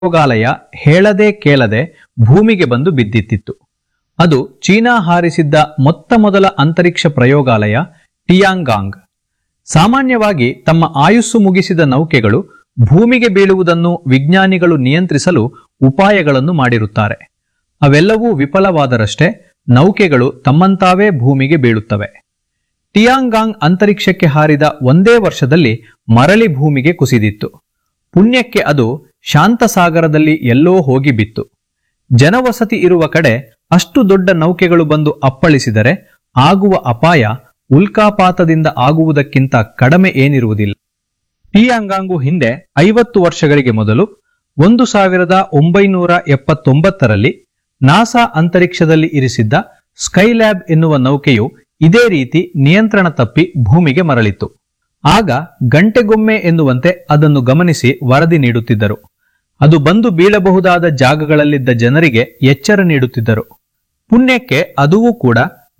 ಪ್ರಯೋಗಾಲಯ ಹೇಳದೆ ಕೇಳದೆ ಭೂಮಿಗೆ ಬಂದು ಬಿದ್ದಿತ್ತಿತ್ತು ಅದು ಚೀನಾ ಹಾರಿಸಿದ್ದ ಮೊತ್ತ ಮೊದಲ ಅಂತರಿಕ್ಷ ಪ್ರಯೋಗಾಲಯ ಟಿಯಾಂಗಾಂಗ್ ಸಾಮಾನ್ಯವಾಗಿ ತಮ್ಮ ಆಯುಸ್ಸು ಮುಗಿಸಿದ ನೌಕೆಗಳು ಭೂಮಿಗೆ ಬೀಳುವುದನ್ನು ವಿಜ್ಞಾನಿಗಳು ನಿಯಂತ್ರಿಸಲು ಉಪಾಯಗಳನ್ನು ಮಾಡಿರುತ್ತಾರೆ ಅವೆಲ್ಲವೂ ವಿಫಲವಾದರಷ್ಟೇ ನೌಕೆಗಳು ತಮ್ಮಂತಾವೇ ಭೂಮಿಗೆ ಬೀಳುತ್ತವೆ ಟಿಯಾಂಗಾಂಗ್ ಅಂತರಿಕ್ಷಕ್ಕೆ ಹಾರಿದ ಒಂದೇ ವರ್ಷದಲ್ಲಿ ಮರಳಿ ಭೂಮಿಗೆ ಕುಸಿದಿತ್ತು ಪುಣ್ಯಕ್ಕೆ ಅದು ಶಾಂತಸಾಗರದಲ್ಲಿ ಎಲ್ಲೋ ಹೋಗಿ ಬಿತ್ತು ಜನವಸತಿ ಇರುವ ಕಡೆ ಅಷ್ಟು ದೊಡ್ಡ ನೌಕೆಗಳು ಬಂದು ಅಪ್ಪಳಿಸಿದರೆ ಆಗುವ ಅಪಾಯ ಉಲ್ಕಾಪಾತದಿಂದ ಆಗುವುದಕ್ಕಿಂತ ಕಡಿಮೆ ಏನಿರುವುದಿಲ್ಲ ಟಿಯಾಂಗಾಂಗು ಹಿಂದೆ ಐವತ್ತು ವರ್ಷಗಳಿಗೆ ಮೊದಲು ಒಂದು ಸಾವಿರದ ಒಂಬೈನೂರ ಎಪ್ಪತ್ತೊಂಬತ್ತರಲ್ಲಿ ನಾಸಾ ಅಂತರಿಕ್ಷದಲ್ಲಿ ಇರಿಸಿದ್ದ ಸ್ಕೈಲ್ಯಾಬ್ ಎನ್ನುವ ನೌಕೆಯು ಇದೇ ರೀತಿ ನಿಯಂತ್ರಣ ತಪ್ಪಿ ಭೂಮಿಗೆ ಮರಳಿತ್ತು ಆಗ ಗಂಟೆಗೊಮ್ಮೆ ಎನ್ನುವಂತೆ ಅದನ್ನು ಗಮನಿಸಿ ವರದಿ ನೀಡುತ್ತಿದ್ದರು ಅದು ಬಂದು ಬೀಳಬಹುದಾದ ಜಾಗಗಳಲ್ಲಿದ್ದ ಜನರಿಗೆ ಎಚ್ಚರ ನೀಡುತ್ತಿದ್ದರು ಪುಣ್ಯಕ್ಕೆ ಅದೂ ಕೂಡ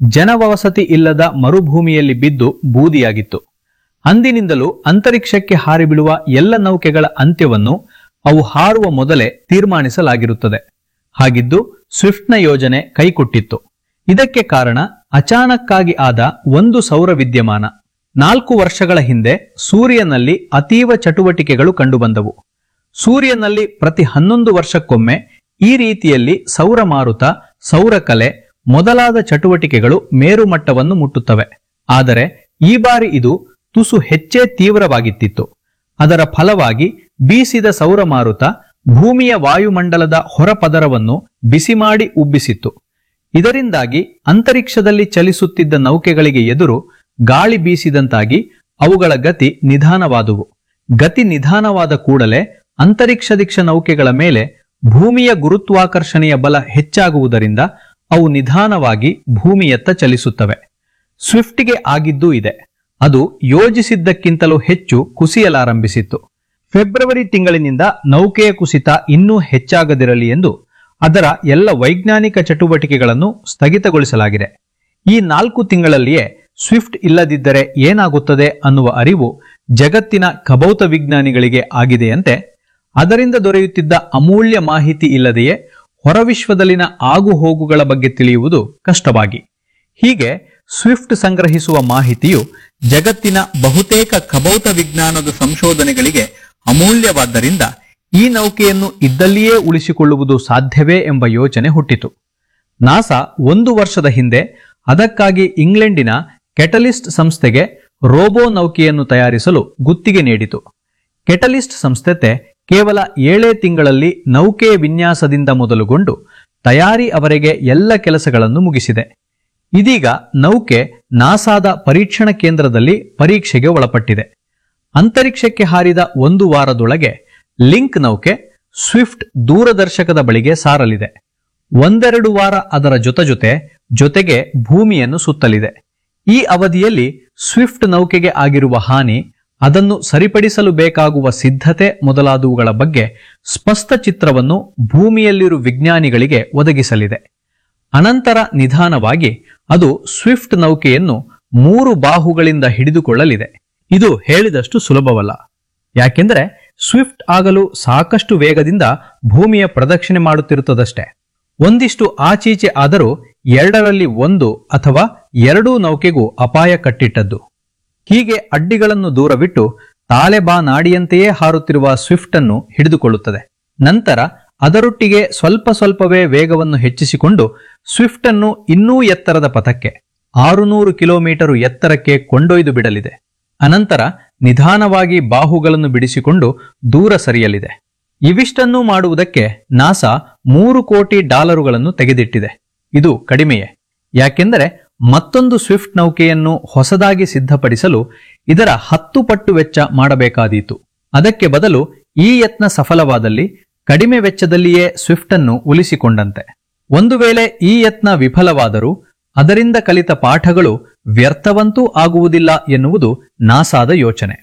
ಜನವಸತಿ ಇಲ್ಲದ ಮರುಭೂಮಿಯಲ್ಲಿ ಬಿದ್ದು ಬೂದಿಯಾಗಿತ್ತು ಅಂದಿನಿಂದಲೂ ಅಂತರಿಕ್ಷಕ್ಕೆ ಹಾರಿಬಿಡುವ ಎಲ್ಲ ನೌಕೆಗಳ ಅಂತ್ಯವನ್ನು ಅವು ಹಾರುವ ಮೊದಲೇ ತೀರ್ಮಾನಿಸಲಾಗಿರುತ್ತದೆ ಹಾಗಿದ್ದು ಸ್ವಿಫ್ಟ್ನ ಯೋಜನೆ ಕೈಕೊಟ್ಟಿತ್ತು ಇದಕ್ಕೆ ಕಾರಣ ಅಚಾನಕ್ಕಾಗಿ ಆದ ಒಂದು ಸೌರ ವಿದ್ಯಮಾನ ನಾಲ್ಕು ವರ್ಷಗಳ ಹಿಂದೆ ಸೂರ್ಯನಲ್ಲಿ ಅತೀವ ಚಟುವಟಿಕೆಗಳು ಕಂಡುಬಂದವು ಸೂರ್ಯನಲ್ಲಿ ಪ್ರತಿ ಹನ್ನೊಂದು ವರ್ಷಕ್ಕೊಮ್ಮೆ ಈ ರೀತಿಯಲ್ಲಿ ಸೌರ ಮಾರುತ ಸೌರಕಲೆ ಮೊದಲಾದ ಚಟುವಟಿಕೆಗಳು ಮೇರುಮಟ್ಟವನ್ನು ಮುಟ್ಟುತ್ತವೆ ಆದರೆ ಈ ಬಾರಿ ಇದು ತುಸು ಹೆಚ್ಚೇ ತೀವ್ರವಾಗಿತ್ತಿತ್ತು ಅದರ ಫಲವಾಗಿ ಬೀಸಿದ ಸೌರ ಮಾರುತ ಭೂಮಿಯ ವಾಯುಮಂಡಲದ ಹೊರಪದರವನ್ನು ಬಿಸಿ ಮಾಡಿ ಉಬ್ಬಿಸಿತ್ತು ಇದರಿಂದಾಗಿ ಅಂತರಿಕ್ಷದಲ್ಲಿ ಚಲಿಸುತ್ತಿದ್ದ ನೌಕೆಗಳಿಗೆ ಎದುರು ಗಾಳಿ ಬೀಸಿದಂತಾಗಿ ಅವುಗಳ ಗತಿ ನಿಧಾನವಾದುವು ಗತಿ ನಿಧಾನವಾದ ಕೂಡಲೇ ಅಂತರಿಕ್ಷದಿಕ್ಷ ನೌಕೆಗಳ ಮೇಲೆ ಭೂಮಿಯ ಗುರುತ್ವಾಕರ್ಷಣೆಯ ಬಲ ಹೆಚ್ಚಾಗುವುದರಿಂದ ಅವು ನಿಧಾನವಾಗಿ ಭೂಮಿಯತ್ತ ಚಲಿಸುತ್ತವೆ ಸ್ವಿಫ್ಟ್ಗೆ ಆಗಿದ್ದೂ ಇದೆ ಅದು ಯೋಜಿಸಿದ್ದಕ್ಕಿಂತಲೂ ಹೆಚ್ಚು ಕುಸಿಯಲಾರಂಭಿಸಿತ್ತು ಫೆಬ್ರವರಿ ತಿಂಗಳಿನಿಂದ ನೌಕೆಯ ಕುಸಿತ ಇನ್ನೂ ಹೆಚ್ಚಾಗದಿರಲಿ ಎಂದು ಅದರ ಎಲ್ಲ ವೈಜ್ಞಾನಿಕ ಚಟುವಟಿಕೆಗಳನ್ನು ಸ್ಥಗಿತಗೊಳಿಸಲಾಗಿದೆ ಈ ನಾಲ್ಕು ತಿಂಗಳಲ್ಲಿಯೇ ಸ್ವಿಫ್ಟ್ ಇಲ್ಲದಿದ್ದರೆ ಏನಾಗುತ್ತದೆ ಅನ್ನುವ ಅರಿವು ಜಗತ್ತಿನ ಖಭೌತ ವಿಜ್ಞಾನಿಗಳಿಗೆ ಆಗಿದೆಯಂತೆ ಅದರಿಂದ ದೊರೆಯುತ್ತಿದ್ದ ಅಮೂಲ್ಯ ಮಾಹಿತಿ ಇಲ್ಲದೆಯೇ ಹೊರವಿಶ್ವದಲ್ಲಿನ ಆಗುಹೋಗುಗಳ ಬಗ್ಗೆ ತಿಳಿಯುವುದು ಕಷ್ಟವಾಗಿ ಹೀಗೆ ಸ್ವಿಫ್ಟ್ ಸಂಗ್ರಹಿಸುವ ಮಾಹಿತಿಯು ಜಗತ್ತಿನ ಬಹುತೇಕ ಖಭೌತ ವಿಜ್ಞಾನದ ಸಂಶೋಧನೆಗಳಿಗೆ ಅಮೂಲ್ಯವಾದ್ದರಿಂದ ಈ ನೌಕೆಯನ್ನು ಇದ್ದಲ್ಲಿಯೇ ಉಳಿಸಿಕೊಳ್ಳುವುದು ಸಾಧ್ಯವೇ ಎಂಬ ಯೋಚನೆ ಹುಟ್ಟಿತು ನಾಸಾ ಒಂದು ವರ್ಷದ ಹಿಂದೆ ಅದಕ್ಕಾಗಿ ಇಂಗ್ಲೆಂಡಿನ ಕೆಟಲಿಸ್ಟ್ ಸಂಸ್ಥೆಗೆ ರೋಬೋ ನೌಕೆಯನ್ನು ತಯಾರಿಸಲು ಗುತ್ತಿಗೆ ನೀಡಿತು ಕೆಟಲಿಸ್ಟ್ ಸಂಸ್ಥೆ ಕೇವಲ ಏಳೇ ತಿಂಗಳಲ್ಲಿ ನೌಕೆ ವಿನ್ಯಾಸದಿಂದ ಮೊದಲುಗೊಂಡು ತಯಾರಿ ಅವರೆಗೆ ಎಲ್ಲ ಕೆಲಸಗಳನ್ನು ಮುಗಿಸಿದೆ ಇದೀಗ ನೌಕೆ ನಾಸಾದ ಪರೀಕ್ಷಣ ಕೇಂದ್ರದಲ್ಲಿ ಪರೀಕ್ಷೆಗೆ ಒಳಪಟ್ಟಿದೆ ಅಂತರಿಕ್ಷಕ್ಕೆ ಹಾರಿದ ಒಂದು ವಾರದೊಳಗೆ ಲಿಂಕ್ ನೌಕೆ ಸ್ವಿಫ್ಟ್ ದೂರದರ್ಶಕದ ಬಳಿಗೆ ಸಾರಲಿದೆ ಒಂದೆರಡು ವಾರ ಅದರ ಜೊತೆ ಜೊತೆ ಜೊತೆಗೆ ಭೂಮಿಯನ್ನು ಸುತ್ತಲಿದೆ ಈ ಅವಧಿಯಲ್ಲಿ ಸ್ವಿಫ್ಟ್ ನೌಕೆಗೆ ಆಗಿರುವ ಹಾನಿ ಅದನ್ನು ಸರಿಪಡಿಸಲು ಬೇಕಾಗುವ ಸಿದ್ಧತೆ ಮೊದಲಾದವುಗಳ ಬಗ್ಗೆ ಸ್ಪಷ್ಟ ಚಿತ್ರವನ್ನು ಭೂಮಿಯಲ್ಲಿರುವ ವಿಜ್ಞಾನಿಗಳಿಗೆ ಒದಗಿಸಲಿದೆ ಅನಂತರ ನಿಧಾನವಾಗಿ ಅದು ಸ್ವಿಫ್ಟ್ ನೌಕೆಯನ್ನು ಮೂರು ಬಾಹುಗಳಿಂದ ಹಿಡಿದುಕೊಳ್ಳಲಿದೆ ಇದು ಹೇಳಿದಷ್ಟು ಸುಲಭವಲ್ಲ ಯಾಕೆಂದರೆ ಸ್ವಿಫ್ಟ್ ಆಗಲು ಸಾಕಷ್ಟು ವೇಗದಿಂದ ಭೂಮಿಯ ಪ್ರದಕ್ಷಿಣೆ ಮಾಡುತ್ತಿರುತ್ತದಷ್ಟೇ ಒಂದಿಷ್ಟು ಆಚೀಚೆ ಆದರೂ ಎರಡರಲ್ಲಿ ಒಂದು ಅಥವಾ ಎರಡೂ ನೌಕೆಗೂ ಅಪಾಯ ಕಟ್ಟಿಟ್ಟದ್ದು ಹೀಗೆ ಅಡ್ಡಿಗಳನ್ನು ದೂರವಿಟ್ಟು ತಾಲೆಬಾ ನಾಡಿಯಂತೆಯೇ ಹಾರುತ್ತಿರುವ ಸ್ವಿಫ್ಟ್ ಅನ್ನು ಹಿಡಿದುಕೊಳ್ಳುತ್ತದೆ ನಂತರ ಅದರೊಟ್ಟಿಗೆ ಸ್ವಲ್ಪ ಸ್ವಲ್ಪವೇ ವೇಗವನ್ನು ಹೆಚ್ಚಿಸಿಕೊಂಡು ಸ್ವಿಫ್ಟ್ ಅನ್ನು ಇನ್ನೂ ಎತ್ತರದ ಪಥಕ್ಕೆ ಆರುನೂರು ಕಿಲೋಮೀಟರು ಎತ್ತರಕ್ಕೆ ಕೊಂಡೊಯ್ದು ಬಿಡಲಿದೆ ಅನಂತರ ನಿಧಾನವಾಗಿ ಬಾಹುಗಳನ್ನು ಬಿಡಿಸಿಕೊಂಡು ದೂರ ಸರಿಯಲಿದೆ ಇವಿಷ್ಟನ್ನೂ ಮಾಡುವುದಕ್ಕೆ ನಾಸಾ ಮೂರು ಕೋಟಿ ಡಾಲರುಗಳನ್ನು ತೆಗೆದಿಟ್ಟಿದೆ ಇದು ಕಡಿಮೆಯೇ ಯಾಕೆಂದರೆ ಮತ್ತೊಂದು ಸ್ವಿಫ್ಟ್ ನೌಕೆಯನ್ನು ಹೊಸದಾಗಿ ಸಿದ್ಧಪಡಿಸಲು ಇದರ ಹತ್ತು ಪಟ್ಟು ವೆಚ್ಚ ಮಾಡಬೇಕಾದೀತು ಅದಕ್ಕೆ ಬದಲು ಈ ಯತ್ನ ಸಫಲವಾದಲ್ಲಿ ಕಡಿಮೆ ವೆಚ್ಚದಲ್ಲಿಯೇ ಸ್ವಿಫ್ಟ್ ಅನ್ನು ಉಳಿಸಿಕೊಂಡಂತೆ ಒಂದು ವೇಳೆ ಈ ಯತ್ನ ವಿಫಲವಾದರೂ ಅದರಿಂದ ಕಲಿತ ಪಾಠಗಳು ವ್ಯರ್ಥವಂತೂ ಆಗುವುದಿಲ್ಲ ಎನ್ನುವುದು ನಾಸಾದ ಯೋಚನೆ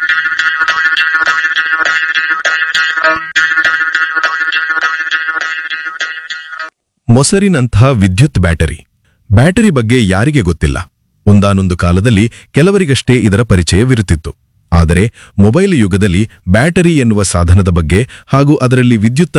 ಮೊಸರಿನಂಥ ವಿದ್ಯುತ್ ಬ್ಯಾಟರಿ ಬ್ಯಾಟರಿ ಬಗ್ಗೆ ಯಾರಿಗೆ ಗೊತ್ತಿಲ್ಲ ಒಂದಾನೊಂದು ಕಾಲದಲ್ಲಿ ಕೆಲವರಿಗಷ್ಟೇ ಇದರ ಪರಿಚಯವಿರುತ್ತಿತ್ತು ಆದರೆ ಮೊಬೈಲ್ ಯುಗದಲ್ಲಿ ಬ್ಯಾಟರಿ ಎನ್ನುವ ಸಾಧನದ ಬಗ್ಗೆ ಹಾಗೂ ಅದರಲ್ಲಿ ವಿದ್ಯುತ್